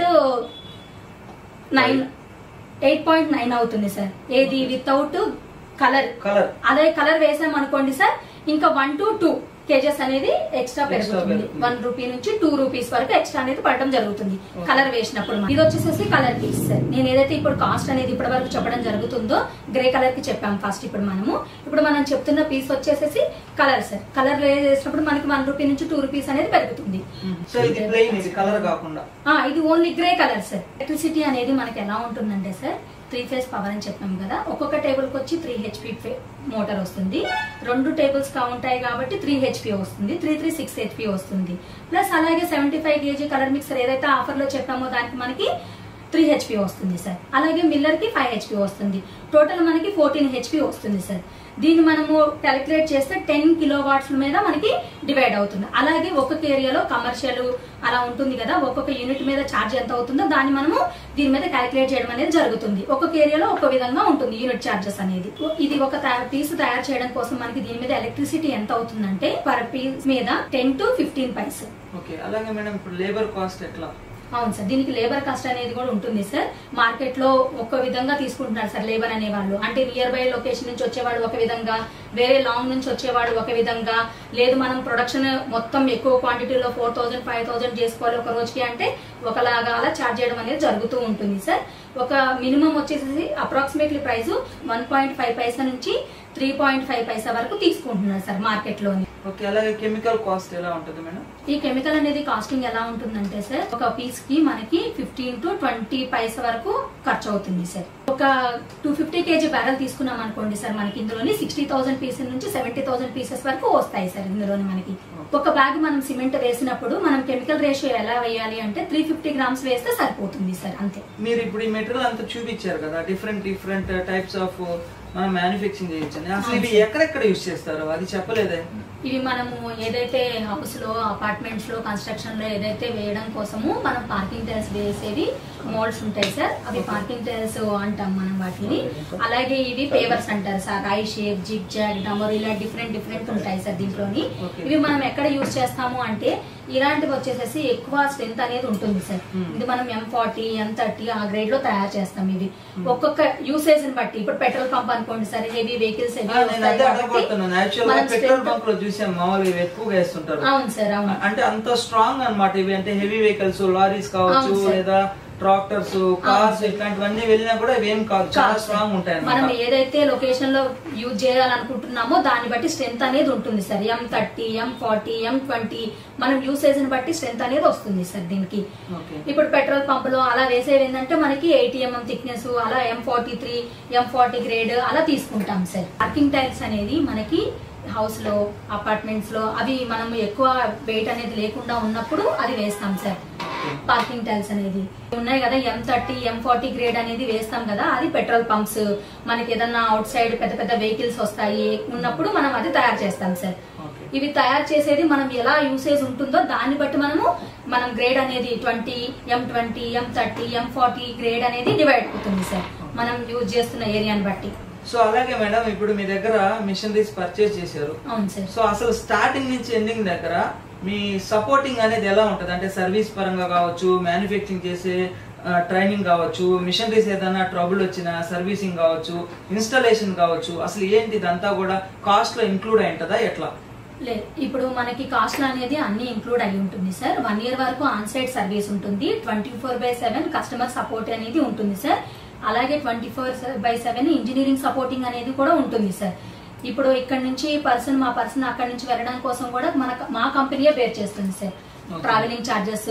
nine eight point nine అవుతుంది సార్ ఏది వితౌట్ కలర్ కలర్ అదే కలర్ వేసాం అనుకోండి సార్ ఇంకా వన్ టు టూ కేజెస్ అనేది ఎక్స్ట్రా పెరుగుతుంది పెరుగుతుంది. వన్ రూపీ నుంచి టూ రూపీస్ వరకు ఎక్స్ట్రా అనేది పడడం జరుగుతుంది కలర్ వేసినప్పుడు ఇది వచ్చేసేసి కలర్ పీస్ సార్ నేను ఏదైతే ఇప్పుడు కాస్ట్ అనేది ఇప్పటి వరకు చెప్పడం జరుగుతుందో గ్రే కలర్ కి చెప్పాం ఫస్ట్ ఇప్పుడు మనము ఇప్పుడు మనం చెప్తున్న పీస్ వచ్చేసేసి కలర్ సార్ కలర్ వేసినప్పుడు మనకి వన్ రూపీ నుంచి టూ రూపీస్ అనేది పెరుగుతుంది సో ఇది ప్లెయిన్ ఇది కలర్ కాకుండా ఆ, ఇది only grey colour sir electricity అనేది మనకి ఎలా ఉంటుందంటే సార్ త్రీ ఫేజ్ పవర్ అని చెప్పాం కదా ఒక్కొక్క టేబుల్ కి వచ్చి త్రీ హెచ్పి మోటార్ వస్తుంది రెండు టేబుల్స్ కా ఉంటాయి కాబట్టి త్రీ హెచ్పి వస్తుంది త్రీ త్రీ సిక్స్ హెచ్పి వస్తుంది ప్లస్ అలాగే seventy five KG colour mixer ఏదైతే ఆఫర్ లో చెప్పామో దానికి మనకి త్రీ హెచ్పి వస్తుంది సార్ అలాగే మిల్లర్ కి ఫైవ్ హెచ్పి వస్తుంది టోటల్ మనకి ఫోర్టీన్ హెచ్పి వస్తుంది సార్ దీన్ని మనము క్యాలిక్యులేట్ చేస్తే టెన్ కిలో వాట్స్ మీద మనకి డివైడ్ అవుతుంది అలాగే ఒక్కొక్క ఏరియాలో కమర్షియల్ అలా ఉంటుంది కదా ఒక్కొక్క యూనిట్ మీద ఛార్జ్ ఎంత అవుతుందో దాన్ని మనము దీని మీద క్యాలిక్యులేట్ చేయడం అనేది జరుగుతుంది ఒక్కొక్క ఏరియాలో ఒక్కొక్క విధంగా ఉంటుంది యూనిట్ ఛార్జెస్ అనేది ఇది ఒక పీస్ తయారు చేయడం కోసం మనకి దీని మీద ఎలక్ట్రిసిటీ ఎంత అవుతుందంటే పర్ పీస్ మీద ten to fifteen paise okay అలాగే మేడం ఇప్పుడు లేబర్ కాస్ట్ ఎట్లా అవును సార్ దీనికి లేబర్ కాస్ట్ అనేది కూడా ఉంటుంది సార్ మార్కెట్ లో ఒక విధంగా తీసుకుంటున్నారు సార్ లేబర్ అనే వాళ్ళు అంటే నియర్ బై లొకేషన్ నుంచి వచ్చేవాళ్ళు ఒక విధంగా వేరే లాంగ్ నుంచి వచ్చేవాళ్ళు ఒక విధంగా లేదు మనం ప్రొడక్షన్ మొత్తం ఎక్కువ క్వాంటిటీలో ఫోర్ థౌసండ్ ఫైవ్ థౌసండ్ చేసుకోవాలి ఒక రోజుకి అంటే ఒకలాగా అలా చార్జ్ చేయడం అనేది జరుగుతూ ఉంటుంది సార్ ఒక మినిమం వచ్చేసి approximately price one point five paisa నుంచి త్రీ పాయింట్ ఫైవ్ పైసా వరకు తీసుకుంటున్నారు సార్ మార్కెట్ లోని ఓకే అలాగే కెమికల్ కాస్ట్ ఎలా ఉంటుంది మేడం ఈ కెమికల్ అనేది కాస్టింగ్ ఎలా ఉంటుందంటే సార్ ఒక పీస్ కి మనకి ఫిఫ్టీన్ టు ట్వంటీ పైస వరకు ఖర్చు అవుతుంది సార్ ఒక టూ ఫిఫ్టీ కేజీ బ్యారల్ తీసుకున్నాం అనుకోండి సార్ మనకి ఇందులోని సిక్స్టీ థౌసండ్ పీసెస్ నుంచి సెవెంటీ థౌసండ్ పీసెస్ వరకు వస్తాయి సార్ ఇందులోని మనకి ఒక బ్యాగ్ మనం సిమెంట్ వేసినప్పుడు మనం కెమికల్ రేషియో ఎలా వేయాలి అంటే త్రీ ఫిఫ్టీ గ్రామ్స్ వేస్తే సరిపోతుంది సార్ అంతే మీరు ఇప్పుడు ఈ మెటీరియల్ అంతా చూపించారు కదా డిఫరెంట్ డిఫరెంట్ టైప్స్ ఆఫ్ మనం మ్యానుఫ్యాక్చరింగ్ చేయొచ్చని అసలు ఇవి ఎక్కడెక్కడ యూస్ చేస్తారు అది చెప్పలేదే ఇవి మనము ఏదైతే హౌస్ లో అపార్ట్మెంట్స్ లో కన్స్ట్రక్షన్ లో ఏదైతే వేయడం కోసము మనం పార్కింగ్ టైల్స్ వేసేవి మోల్డ్స్ ఉంటాయి సార్ అవి పార్కింగ్ టైల్స్ అంటాం మనం వాటిని అలాగే ఇవి పేవర్స్ అంటారు sir I shape zigzag డమర్ ఇలా డిఫరెంట్ డిఫరెంట్ ఉంటాయి సార్ దీంట్లోని Okay. ఇవి మనం ఎక్కడ యూజ్ చేస్తాము అంటే ఇలాంటివి వచ్చేసేసి ఎక్కువ స్ట్రెంత్ అనేది ఉంటుంది సార్ Hmm. ఇది మనం ఎం ఫార్టీ ఎం థర్టీ ఆ గ్రేడ్ లో తయారు చేస్తాం ఇవి ఒక్కొక్క యూసేజ్ ని బట్టి ఇప్పుడు పెట్రోల్ పంప్ అనుకోండి సార్ హెవీ వెహికల్స్ ఆ, నేను అదే అడగబోతున్నాను యాక్చువల్ గా పెట్రోల్ బంక్ లో చూసాం మామూలుగా ఇవి ఎక్కువగా వేస్తుంటారు అవును సార్ అవును అంటే అంత స్ట్రాంగ్ అన్నమాట ఇవి అంటే హెవీ వెహికల్స్ లారీస్ కావచ్చు అవును సార్. లేదా ట్రాక్టర్స్ కార్స్ సార్. ఇట్లాంటివన్నీ వెళ్ళినా కూడా ఇవి ఏం కాదు చాలా కాదు స్ట్రాంగ్ సార్. ఉంటాయి మనం అన్నమాట ఏదైతే లొకేషన్ లో యూజ్ చేయాలనుకుంటున్నామో దాన్ని బట్టి స్ట్రెంత్ అనేది ఉంటుంది sir M thirty M forty M twenty మనం యూసేజ్ ని బట్టి స్ట్రెంత్ అనేది వస్తుంది సార్ దీనికి ఓకే ఇప్పుడు పెట్రోల్ పంప్ లో అలా వేసేవి ఏంటంటే మనకి ఎయిటీ ఎంఎం థిక్నెస్ అలా M forty three M forty grade అలా తీసుకుంటాం సార్ పార్కింగ్ టైల్స్ అనేది మనకి హౌస్ లో అపార్ట్మెంట్స్ లో అవి మనం ఎక్కువ వెయిట్ అనేది లేకుండా ఉన్నప్పుడు అది వేస్తాం సార్ పార్కింగ్ టైల్స్ అనేది ఉన్నాయి కదా M thirty M forty grade అనేది వేస్తాం కదా అది పెట్రోల్ పంప్స్ మనకి ఏదన్నా అవుట్ సైడ్ పెద్ద పెద్ద వెహికల్స్ వస్తాయి ఉన్నప్పుడు మనం అది తయారు చేస్తాం సార్ ఓకే ఇవి తయారు చేసేది మనం ఎలా యూసేజ్ ఉంటుందో దాన్ని బట్టి మనము మనం గ్రేడ్ అనేది twenty M twenty M thirty M forty grade అనేది డివైడ్ అవుతుంది సార్ మనం యూజ్ చేస్తున్న ఏరియాని బట్టి సో అలాగే మేడం ఇప్పుడు మీ దగ్గర మిషనరీస్ పర్చేస్ చేశారు అవును సార్ సో అసలు స్టార్టింగ్ నుంచి ఎండింగ్ దగ్గర మీ సపోర్టింగ్ అనేది ఎలా ఉంటది అంటే సర్వీస్ పరంగా కావచ్చు మ్యానుఫ్యాక్చరింగ్ చేసే ట్రైనింగ్ కావచ్చు మిషనరీస్ ఏదైనా ట్రబుల్ వచ్చిన సర్వీసింగ్ కావచ్చు ఇన్స్టాలేషన్ కావచ్చు అసలు ఏంటి ఇదంతా కూడా కాస్ట్ లో ఇంక్లూడ్ అయి ఉంటుందా ఎట్లా లేదు ఇప్పుడు మనకి కాస్ట్ అనేది అన్ని ఇంక్లూడ్ అయి ఉంటుంది సార్ వన్ ఇయర్ వరకు ఆన్ సైట్ సర్వీస్ ఉంటుంది twenty four by seven customer support అనేది ఉంటుంది సార్ అలాగే twenty four by seven engineering supporting అనేది కూడా ఉంటుంది సార్ ఇప్పుడు ఇక్కడ నుంచి పర్సన్ మా పర్సన్ అక్కడ నుంచి వెళ్ళడం కోసం కూడా మన మా కంపెనీయే బేర్ చేస్తుంది sir Okay. Travelling charges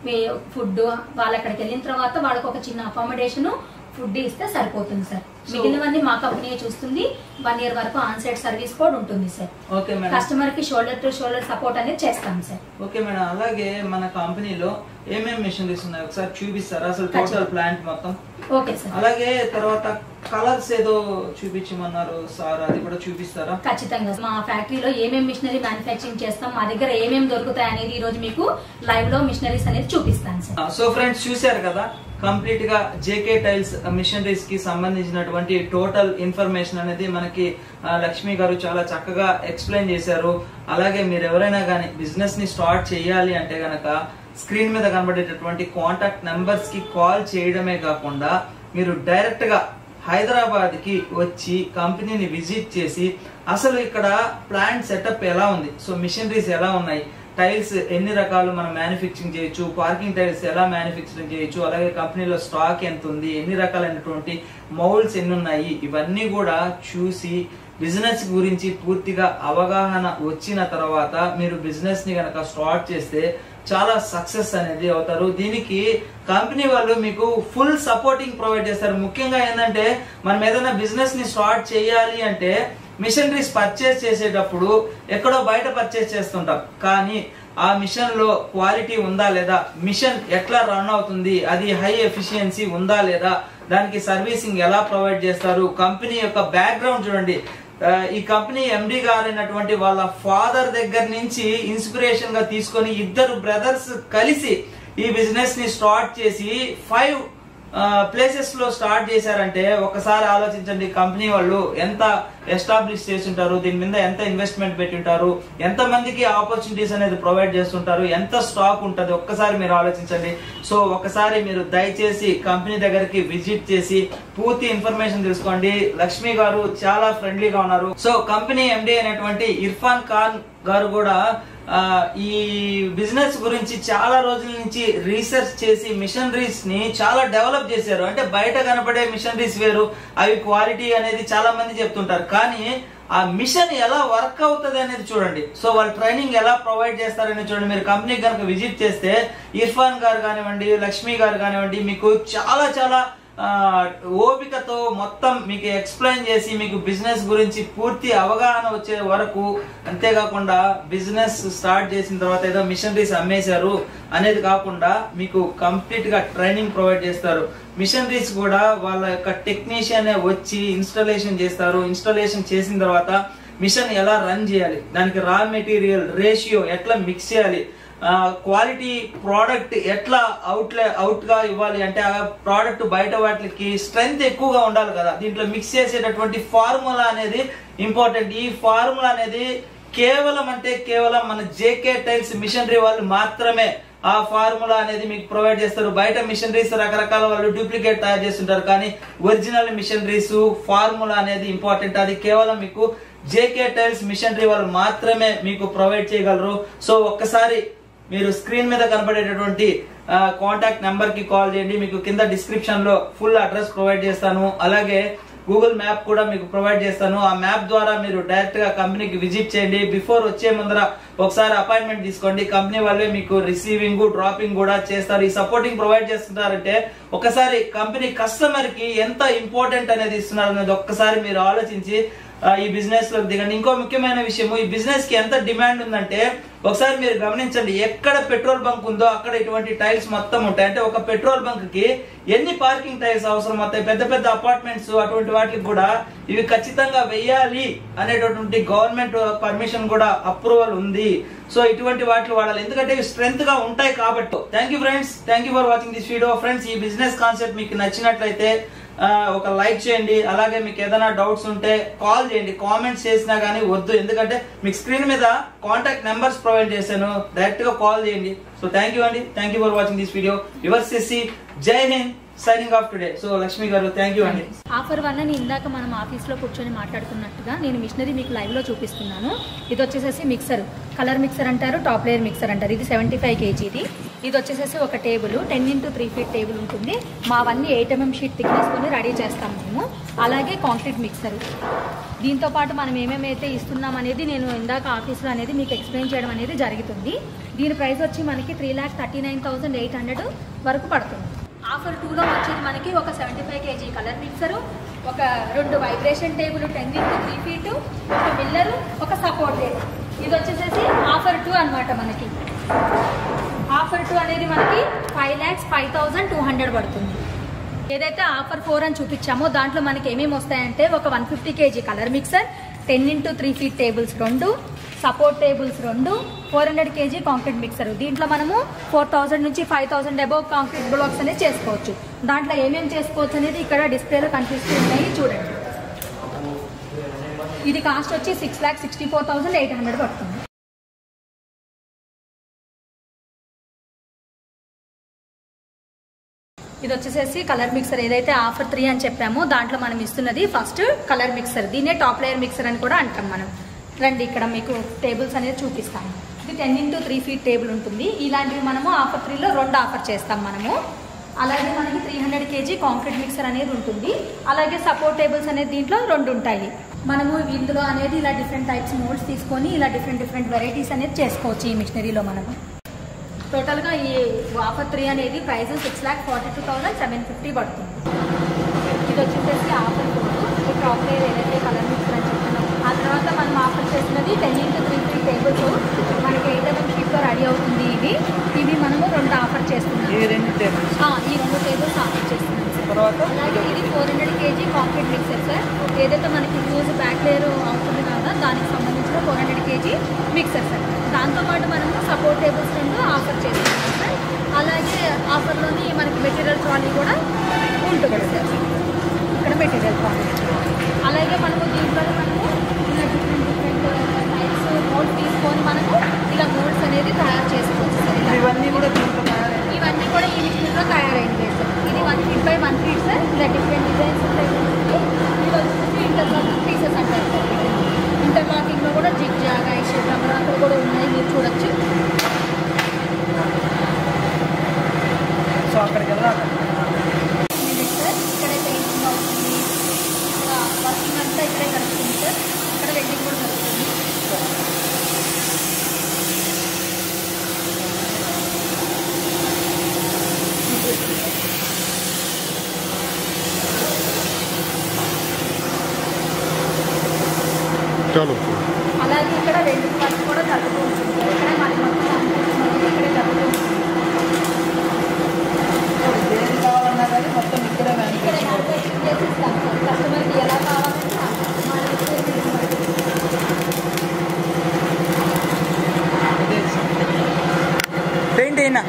food వాళ్ళు అక్కడికి వెళ్ళిన తర్వాత వాళ్ళకి ఒక చిన్న అకామిడేషన్ ఫుడ్ ఇస్తే సరిపోతుంది సార్ So- మిగిలినవన్నీ మా కంపెనీ చూస్తుంది వన్ ఇయర్ వరకు ఆన్ సైడ్ సర్వీస్ కూడా ఉంటుంది సార్ ఓకే మేడం కస్టమర్ కి షోల్డర్ టు షోల్డర్ సపోర్ట్ అనేది చేస్తాం సార్ ఓకే మేడం అలాగే మన కంపెనీలో ఏమేమి మిషనరీస్ ఉన్నాయి ఒకసారి చూపిస్తారా అసలు టోటల్ ఖచ్చితంగా. ప్లాంట్ మొత్తం ఓకే సార్ అలాగే తర్వాత కలర్స్ ఏదో చూపించమన్నారు సార్ అది కూడా చూపిస్తారా ఖచ్చితంగా మా ఫ్యాక్టరీలో ఏమేమి మిషనరీ మ్యానుఫ్యాక్చరింగ్ చేస్తాం మా దగ్గర ఏమేమి దొరుకుతాయి అనేది ఈ రోజు మీకు లైవ్ లో మిషనరీస్ అనేది చూపిస్తాను సార్ సో ఫ్రెండ్స్ చూశారు కదా కంప్లీట్ గా జేకే టైల్స్ మిషనరీస్ కి సంబంధించినటువంటి టోటల్ ఇన్ఫర్మేషన్ అనేది మనకి ఆ, లక్ష్మి గారు చాలా చక్కగా ఎక్స్ప్లెయిన్ చేశారు అలాగే మీరు ఎవరైనా కానీ బిజినెస్ ని స్టార్ట్ చేయాలి అంటే గనక స్క్రీన్ మీద కనబడేటటువంటి కాంటాక్ట్ నెంబర్స్ కి కాల్ చేయడమే కాకుండా మీరు డైరెక్ట్ గా హైదరాబాద్ కి వచ్చి కంపెనీని విజిట్ చేసి అసలు ఇక్కడ ప్లాంట్ సెటప్ ఎలా ఉంది సో మిషనరీస్ ఎలా ఉన్నాయి టైల్స్ ఎన్ని రకాలు మనం మ్యానుఫ్యాక్చరింగ్ చేయొచ్చు పార్కింగ్ టైల్స్ ఎలా మ్యానుఫ్యాక్చరింగ్ చేయొచ్చు అలాగే కంపెనీలో స్టాక్ ఎంత ఉంది ఎన్ని రకాలైనటువంటి మౌల్డ్స్ ఎన్ని ఉన్నాయి ఇవన్నీ కూడా చూసి బిజినెస్ గురించి పూర్తిగా అవగాహన వచ్చిన తర్వాత మీరు బిజినెస్ ని గనక స్టార్ట్ చేస్తే చాలా సక్సెస్ అనేది అవుతారు దీనికి కంపెనీ వాళ్ళు మీకు ఫుల్ సపోర్టింగ్ ప్రొవైడ్ చేస్తారు ముఖ్యంగా ఏంటంటే మనం ఏదైనా బిజినెస్ ని స్టార్ట్ చేయాలి అంటే మిషనరీస్ పర్చేస్ చేసేటప్పుడు ఎక్కడో బయట పర్చేస్ చేస్తుంటాం కానీ ఆ మిషన్ లో క్వాలిటీ ఉందా లేదా మిషన్ ఎట్లా రన్ అవుతుంది అది హై ఎఫిషియన్సీ ఉందా లేదా దానికి సర్వీసింగ్ ఎలా ప్రొవైడ్ చేస్తారు కంపెనీ యొక్క బ్యాక్గ్రౌండ్ చూడండి ఆ, ఈ కంపెనీ ఎండి గారైనటువంటి వాళ్ళ ఫాదర్ దగ్గర నుంచి ఇన్స్పిరేషన్ గా తీసుకొని ఇద్దరు బ్రదర్స్ కలిసి ఈ బిజినెస్ ని స్టార్ట్ చేసి ఫైవ్ ప్లేసెస్ లో స్టార్ట్ చేశారంటే ఒకసారి ఆలోచించండి కంపెనీ వాళ్ళు ఎంత ఎస్టాబ్లిష్ చేసి ఉంటారు దీని మీద ఎంత ఇన్వెస్ట్మెంట్ పెట్టి ఉంటారు ఎంత మందికి ఆపర్చునిటీస్ అనేది ప్రొవైడ్ చేస్తుంటారు ఎంత స్టాక్ ఉంటది ఒక్కసారి మీరు ఆలోచించండి సో ఒకసారి మీరు దయచేసి కంపెనీ దగ్గరికి విజిట్ చేసి పూర్తి ఇన్ఫర్మేషన్ తెలుసుకోండి లక్ష్మి గారు చాలా ఫ్రెండ్లీగా ఉన్నారు సో కంపెనీ ఎండి అయినటువంటి ఇర్ఫాన్ ఖాన్ గారు కూడా ఆ, ఈ బిజినెస్ గురించి చాలా రోజుల నుంచి రీసెర్చ్ చేసి మిషనరీస్ ని చాలా డెవలప్ చేశారు అంటే బయట కనపడే మిషనరీస్ వేరు అవి క్వాలిటీ అనేది చాలా మంది చెప్తుంటారు కానీ ఆ మిషన్ ఎలా వర్క్ అవుతుంది అనేది చూడండి సో వాళ్ళు ట్రైనింగ్ ఎలా ప్రొవైడ్ చేస్తారని చూడండి మీరు కంపెనీ కనుక విజిట్ చేస్తే ఇర్ఫాన్ గారు కానివ్వండి లక్ష్మి గారు కానివ్వండి మీకు చాలా చాలా ఆ, ఓపికతో మొత్తం మీకు ఎక్స్ప్లెయిన్ చేసి మీకు బిజినెస్ గురించి పూర్తి అవగాహన వచ్చే వరకు అంతేకాకుండా బిజినెస్ స్టార్ట్ చేసిన తర్వాత ఏదో మిషనరీస్ అమ్మేశారు అనేది కాకుండా మీకు కంప్లీట్ గా ట్రైనింగ్ ప్రొవైడ్ చేస్తారు మిషనరీస్ కూడా వాళ్ళ యొక్క టెక్నీషియన్ వచ్చి ఇన్స్టాలేషన్ చేస్తారు ఇన్స్టాలేషన్ చేసిన తర్వాత మిషన్ ఎలా రన్ చేయాలి దానికి రా మెటీరియల్ రేషియో ఎట్లా మిక్స్ చేయాలి క్వాలిటీ ప్రోడక్ట్ ఎట్లా అవుట్ అవుట్ గా ఇవ్వాలి అంటే ఆ ప్రోడక్ట్ బయట వాటికి స్ట్రెంగ్త్ ఎక్కువగా ఉండాలి కదా దీంట్లో మిక్స్ చేసేటటువంటి ఫార్ములా అనేది ఇంపార్టెంట్ ఈ ఫార్ములా అనేది కేవలం అంటే కేవలం మన జేకే టైల్స్ మిషనరీ వాళ్ళు మాత్రమే ఆ ఫార్ములా అనేది మీకు ప్రొవైడ్ చేస్తారు బయట మిషనరీస్ రకరకాల వాళ్ళు డూప్లికేట్ తయారు చేస్తుంటారు కానీ ఒరిజినల్ మిషనరీస్ ఫార్ములా అనేది ఇంపార్టెంట్ అది కేవలం మీకు జేకే టైల్స్ మిషనరీ వాళ్ళు మాత్రమే మీకు ప్రొవైడ్ చేయగలరు సో ఒక్కసారి మీరు స్క్రీన్ మీద కనబడేటటువంటి కాంటాక్ట్ నెంబర్ కి కాల్ చేయండి మీకు కింద డిస్క్రిప్షన్ లో ఫుల్ అడ్రస్ ప్రొవైడ్ చేస్తాను అలాగే గూగుల్ మ్యాప్ కూడా మీకు ప్రొవైడ్ చేస్తాను ఆ మ్యాప్ ద్వారా మీరు డైరెక్ట్ గా కంపెనీకి విజిట్ చేయండి బిఫోర్ వచ్చే ముందర ఒకసారి అపాయింట్మెంట్ తీసుకోండి కంపెనీ వాళ్ళే మీకు రిసీవింగ్ డ్రాపింగ్ కూడా చేస్తారు ఈ సపోర్టింగ్ ప్రొవైడ్ చేస్తున్నారంటే ఒకసారి కంపెనీ కస్టమర్ కి ఎంత ఇంపార్టెంట్ అనేది ఇస్తున్నారు అనేది ఒక్కసారి మీరు ఆలోచించి ఆ, ఈ బిజినెస్ లోకి దిగండి ఇంకో ముఖ్యమైన విషయము ఈ బిజినెస్ కి ఎంత డిమాండ్ ఉందంటే ఒకసారి మీరు గమనించండి ఎక్కడ పెట్రోల్ బంక్ ఉందో అక్కడ ఇటువంటి టైల్స్ మొత్తం ఉంటాయి అంటే ఒక పెట్రోల్ బంక్ కి ఎన్ని పార్కింగ్ టైల్స్ అవసరం అవుతాయి పెద్ద పెద్ద అపార్ట్మెంట్స్ అటువంటి వాటికి కూడా ఇవి ఖచ్చితంగా వెయ్యాలి అనేటటువంటి గవర్నమెంట్ పర్మిషన్ కూడా అప్రూవల్ ఉంది సో ఇటువంటి వాటిని వాడాలి ఎందుకంటే ఇవి స్ట్రెంత్ గా ఉంటాయి కాబట్టి thank you friends thank you for watching this video friends ఈ బిజినెస్ కాన్సెప్ట్ మీకు నచ్చినట్లయితే ఆ, ఒక లైక్ చేయండి అలాగే మీకు ఏదైనా డౌట్స్ ఉంటే కాల్ చేయండి కామెంట్స్ చేసినా కానీ వద్దు ఎందుకంటే మీకు స్క్రీన్ మీద కాంటాక్ట్ నెంబర్స్ ప్రొవైడ్ చేశాను డైరెక్ట్ గా కాల్ చేయండి సో థ్యాంక్ యూ అండి thank you for watching this video your సిసి Jai Hind signing off today so Lakshmi garu thank you అండి ఆఫర్ వల్ల నేను ఇందాక మనం ఆఫీస్లో కూర్చొని మాట్లాడుకున్నట్టుగా నేను మిషనరీ మీకు లైవ్లో చూపిస్తున్నాను ఇది వచ్చేసేసి మిక్సర్ కలర్ మిక్సర్ అంటారు టాప్ లేయర్ మిక్సర్ అంటారు ఇది సెవెంటీ ఫైవ్ కేజీది ఇది వచ్చేసేసి ఒక table ten into three feet table ఉంటుంది మావన్నీ ఎయిట్ ఎంఎం షీట్ థిక్నెస్కొని రెడీ చేస్తాం మేము అలాగే కాంక్రీట్ మిక్సర్ దీంతో పాటు మనం ఏమేమి అయితే ఇస్తున్నాం అనేది నేను ఇందాక ఆఫీస్లో అనేది మీకు ఎక్స్ప్లెయిన్ చేయడం అనేది జరుగుతుంది దీని ప్రైస్ వచ్చి మనకి three lakh thirty nine thousand eight hundred వరకు పడుతుంది ఆఫర్ టూలో వచ్చేది మనకి ఒక seventy five KG colour mixer ఒక రెండు vibration table ten into three feet ఒక మిల్లరు ఒక సపోర్ట్ టేబుల్ ఇది వచ్చేసేసి ఆఫర్ టూ అన్నమాట మనకి ఆఫర్ టూ అనేది మనకి five lakhs five thousand two hundred పడుతుంది ఏదైతే ఆఫర్ ఫోర్ అని చూపించామో దాంట్లో మనకి ఏమేమి వస్తాయంటే ఒక one fifty KG colour mixer ten into three feet tables రెండు సపోర్ట్ టేబుల్స్ రెండు four hundred KG concrete mixer దీంట్లో మనము ఫోర్ థౌసండ్ నుంచి five thousand above concrete blocks అనేది చేసుకోవచ్చు దాంట్లో ఏమేమి చేసుకోవచ్చు అనేది ఇక్కడ డిస్ప్లేలో కనిపిస్తూ ఉన్నాయి చూడండి ఇది కాస్ట్ వచ్చి six lakh sixty four thousand eight hundred పడుతుంది ఇది వచ్చేసేసి కలర్ మిక్సర్ ఏదైతే ఆఫర్ త్రీ అని చెప్పామో దాంట్లో మనం ఇస్తున్నది ఫస్ట్ కలర్ మిక్సర్ దీన్నే టాప్ లేయర్ మిక్సర్ అని కూడా అంటాం మనం రండి ఇక్కడ మీకు టేబుల్స్ అనేది చూపిస్తాను ఇది ten into three feet table ఉంటుంది ఇలాంటివి మనము ఆఫర్ త్రీలో రెండు ఆఫర్ చేస్తాం మనము అలాగే మనకి three hundred KG concrete mixer అనేది ఉంటుంది అలాగే సపోర్ట్ టేబుల్స్ అనేది దీంట్లో రెండు ఉంటాయి మనము ఇందులో అనేది ఇలా డిఫరెంట్ టైప్స్ మోల్డ్స్ తీసుకొని ఇలా డిఫరెంట్ డిఫరెంట్ వెరైటీస్ అనేది చేసుకోవచ్చు ఈ మిషనరీలో మనము టోటల్గా ఈ ఆఫర్ త్రీ అనేది price six lakh forty two thousand seven fifty పడుతుంది ఇది వచ్చేసేసి ఆఫర్ ఫోర్ టాప్ లేయర్ ఏదైతే కలర్ మిక్సర్ అని చెప్తున్నాం ఆ తర్వాత మనం ఆఫర్ చేసినది ten into three three tables మనకి ఎయిట్ ఎంఎం షీట్లో రెడీ అవుతుంది ఇవి ఇవి మనము రెండు ఆఫర్ చేస్తున్నాం ఇవి రెండు టేబుల్స్ ఆ, ఈ రెండు టేబుల్స్ ఆఫర్ చేస్తున్నాం సార్ తర్వాత అలాగే ఇది four hundred KG concrete mixer sir ఏదైతే మనకి యూజ్ బ్యాక్ లేయర్ అవుతుంది కదా దానికి సంబంధించిన four hundred KG mixer sir దాంతోపాటు మనము సపోర్ట్ టేబుల్స్ రెండు ఆఫర్ చేస్తున్నాం సార్ అలాగే ఆఫర్లోని మనకి మెటీరియల్ ట్రాలీ కూడా ఉంటుంది సార్ ఇక్కడ మెటీరియల్ ట్రాలీ అలాగే మనము దీంట్లో మనము ఇలా డిఫరెంట్ డిఫరెంట్ టైప్స్ మోల్డ్ తీసుకొని మనము ఇలా మోల్డ్స్ అనేది తయారు చేసుకోవచ్చు సార్ ఇలా ఇవన్నీ కూడా దీంట్లో తయారయ్యాయి. ఇవన్నీ కూడా ఈ మిషన్లో తయారైంది సార్ ఇది one feet by one feet sir ఇలా డిఫరెంట్ డిజైన్స్ ఉంటాయి ఇది వచ్చేసి ఇంటర్లాకింగ్ పీసెస్ అంటారు సార్ ఇంటర్లాకింగ్లో కూడా జిగ్ జాగ్ ఐష్ రబ్బర్ అక్కడ కూడా ఉన్నాయి మీరు చూడొచ్చు సో అక్కడికి వెళ్ళాలి ఇది సార్ ఇక్కడే పెయింటింగ్ అవుతుంది ఇక్కడ వర్కింగ్ అంతా ఇక్కడే జరుగుతుంది సార్ ఇక్కడ వెల్డింగ్ కూడా జరుగుతుంది చలో అలాగే ఇక్కడ వెల్డింగ్ వర్క్ కూడా జరుగుతూ ఉంటుంది సార్ ఇక్కడే మరి మొత్తం అంతా ఇక్కడే జరుగుతూ ఉంటుంది ఏది కావాలన్నా కానీ మొత్తం ఇక్కడే ఇక్కడ మ్యానుఫ్యాక్చరింగ్ చేసి ఇస్తాం సార్ కస్టమర్కి ఎలా కావాలంటే మా రిక్వైర్మెంట్స్ బట్టి. పెయింట్ అయినా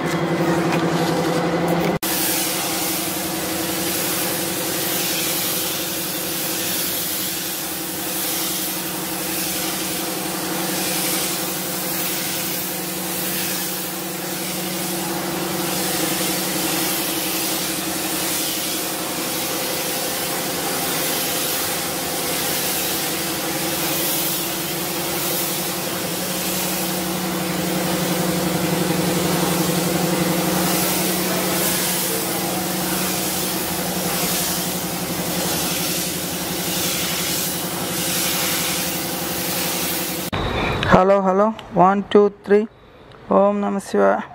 hello hello one two three Om నమ శివ